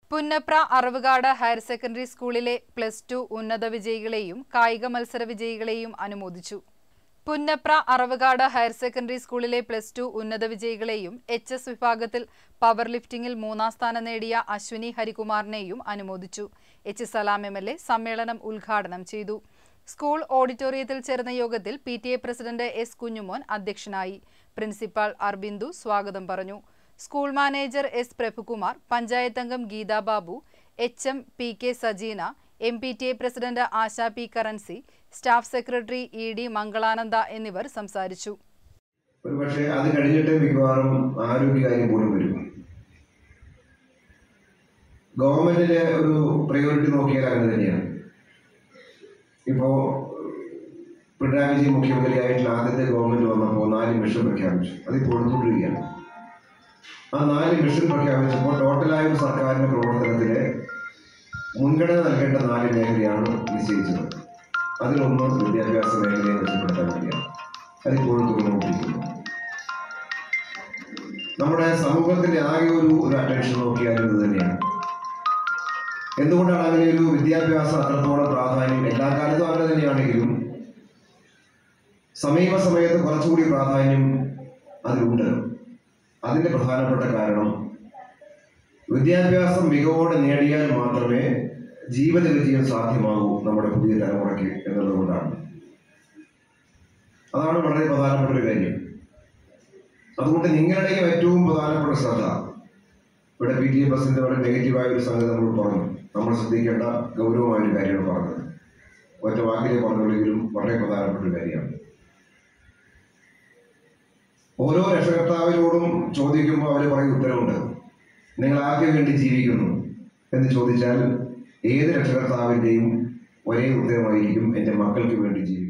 Punnapra Aravukad higher secondary സ്കൂളിലെ plus two ഉന്നത വിജയികളെയും കായിക മത്സര വിജയികളെയും അനുമോദിച്ചു പുന്നപ്ര അറവുകാട് ഹയർ സെക്കൻഡറി സ്കൂളിലെ പ്ലസ് ടു ഉന്നത വിജയികളെയും എച്ച് എസ് വിഭാഗത്തിൽ പവർ ലിഫ്റ്റിംഗിൽ മൂന്നാം സ്ഥാനം നേടിയ അശ്വിനി ഹരികുമാറിനെയും അനുമോദിച്ചു H Salam M L A സമ്മേളനം ഉദ്ഘാടനം ചെയ്തു സ്കൂൾ ഓഡിറ്റോറിയത്തിൽ ചേർന്ന യോഗത്തിൽ P T A president S Kunjumon അധ്യക്ഷനായി പ്രിൻസിപ്പാൾ അർബിന്ദു സ്വാഗതം പറഞ്ഞു school manager S Prabhukumar panchayat അംഗം Geetha Babu H M P K Sajeena M P T A president Asha P കറൻസി staff secretary E D Mangalananda എന്നിവർ സംസാരിച്ചു ഒരുപക്ഷെ അത് കഴിഞ്ഞിട്ട് മിക്കവാറും ആരോഗ്യകാര്യം പോലും വരും ഗവൺമെന്റിന്റെ ഒരു പ്രയോറിറ്റി നോക്കിയാൽ അങ്ങനെ തന്നെയാണ് ഇപ്പോ പിണറായി വിജയൻ മുഖ്യമന്ത്രിയായിട്ടുള്ള ആദ്യത്തെ ഗവൺമെന്റ് വന്നപ്പോൾ നാല് മിഷൻ പ്രഖ്യാപിച്ചു അതിപ്പോൾ കൊടുത്തുകൊണ്ടിരിക്കുകയാണ് ആ നാല് മിഷൻ പ്രഖ്യാപിച്ചപ്പോൾ ടോട്ടലായ ഒരു സർക്കാരിന്റെ പ്രവർത്തനത്തിലെ മുൻഗണന നൽകേണ്ട നാല് മേഖലയാണ് നിശ്ചയിച്ചത് അതിലൊന്ന് വിദ്യാഭ്യാസ മേഖലയെ മെച്ചപ്പെടുത്താൻ വേണ്ടിയാണ് അതിപ്പോഴും തുടർന്നുകൊണ്ടിരിക്കുന്നു നമ്മുടെ സമൂഹത്തിന്റെ ആകെ ഒരു ഒരു അറ്റൻഷൻ നോക്കിയാലും ഇത് തന്നെയാണ് എന്തുകൊണ്ടാണ് അങ്ങനെ ഒരു വിദ്യാഭ്യാസം അത്രത്തോളം പ്രാധാന്യം എല്ലാ കാലത്തും അങ്ങനെ തന്നെയാണെങ്കിലും സമീപ സമയത്ത് കുറച്ചുകൂടി പ്രാധാന്യം അതിലുണ്ട് അതിന്റെ പ്രധാനപ്പെട്ട കാരണം വിദ്യാഭ്യാസം മികവോടെ നേടിയാൽ മാത്രമേ ജീവിത വിജയം സാധ്യമാകൂ നമ്മുടെ പുതിയ തലമുറയ്ക്ക് എന്നുള്ളതുകൊണ്ടാണ് അതാണ് വളരെ പ്രധാനപ്പെട്ട ഒരു കാര്യം അതുകൊണ്ട് നിങ്ങളുടെയും ഏറ്റവും പ്രധാനപ്പെട്ട ശ്രദ്ധ ഇവിടെ പി ടി എ ബസിന്റെ വളരെ നെഗറ്റീവായ ഒരു സംഗതി നമ്മൾ പറഞ്ഞു നമ്മൾ ശ്രദ്ധിക്കേണ്ട ഗൗരവമായ ഒരു കാര്യമാണ് പറഞ്ഞത് ഒറ്റ വാക്കിലെ പറഞ്ഞുള്ളെങ്കിലും വളരെ പ്രധാനപ്പെട്ട ഒരു കാര്യമാണ് ഓരോ രക്ഷകർത്താവിനോടും ചോദിക്കുമ്പോൾ അവർ പറയും ഉത്തരവുണ്ട് നിങ്ങൾ ആർക്ക് വേണ്ടി ജീവിക്കുന്നു എന്ന് ചോദിച്ചാൽ ഏത് രക്ഷകർത്താവിൻ്റെയും ഒരേ ഉത്തരമായിരിക്കും എൻ്റെ മക്കൾക്ക് വേണ്ടി ജീവിക്കും